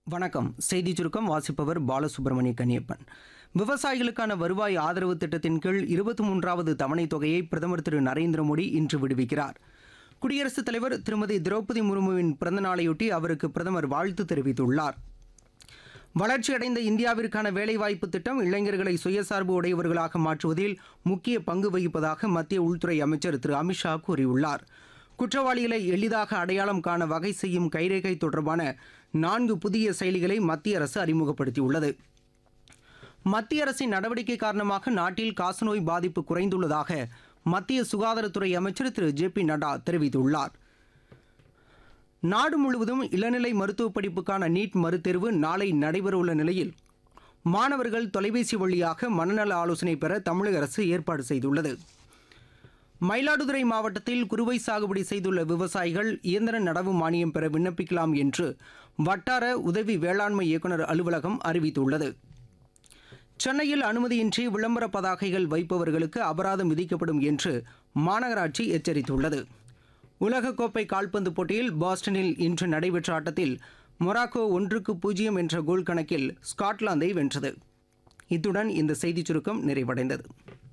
வணக்கம் செய்தி சுருக்கம் வாசிப்பவர் பாலசுப்ரமணிய கன்னியப்பன் விவசாயிகளுக்கான வருவாய் ஆதரவு திட்டத்தின் கீழ் இருபத்தி மூன்றாவது தவணைத் தொகையை பிரதமர் திரு நரேந்திர மோடி இன்று விடுவிக்கிறார் குடியரசுத் தலைவர் திருமதி திரௌபதி முர்முவின் பிறந்தநாளையொட்டி அவருக்கு பிரதமர் வாழ்த்து தெரிவித்துள்ளார் வளர்ச்சியடைந்த இந்தியாவிற்கான வேலைவாய்ப்பு திட்டம் இளைஞர்களை சுயசார்பு உடையவர்களாக மாற்றுவதில் முக்கிய பங்கு வகிப்பதாக மத்திய உள்துறை அமைச்சர் திரு அமித்ஷா கூறியுள்ளார் குற்றவாளிகளை எளிதாக அடையாளம் காண வகை செய்யும் கைரேகை தொடர்பான நான்கு புதிய செயலிகளை மத்திய அரசு அறிமுகப்படுத்தியுள்ளது மத்திய அரசின் நடவடிக்கை காரணமாக நாட்டில் காசநோய் பாதிப்பு குறைந்துள்ளதாக மத்திய சுகாதாரத்துறை அமைச்சர் திரு ஜே பி நட்டா தெரிவித்துள்ளார் நாடு முழுவதும் இளநிலை மருத்துவ படிப்புக்கான நீட் மறுதேர்வு நாளை நடைபெறவுள்ள நிலையில் மாணவர்கள் தொலைபேசி வழியாக மனநல ஆலோசனை பெற தமிழக அரசு ஏற்பாடு செய்துள்ளது மயிலாடுதுறை மாவட்டத்தில் குறுவை சாகுபடி செய்துள்ள விவசாயிகள் இயந்திர நடவு மானியம் பெற விண்ணப்பிக்கலாம் என்று வட்டார உதவி வேளாண்மை இயக்குநர் அலுவலகம் அறிவித்துள்ளது சென்னையில் அனுமதியின்றி விளம்பர பதாகைகள் வைப்பவர்களுக்கு அபராதம் விதிக்கப்படும் என்று மாநகராட்சி எச்சரித்துள்ளது உலகக்கோப்பை கால்பந்து போட்டியில் பாஸ்டனில் இன்று நடைபெற்ற ஆட்டத்தில் மொராக்கோ ஒன்றுக்கு பூஜ்ஜியம் என்ற கோல் கணக்கில் ஸ்காட்லாந்தை வென்றது இத்துடன் இந்த செய்திச் சுருக்கம் நிறைவடைந்தது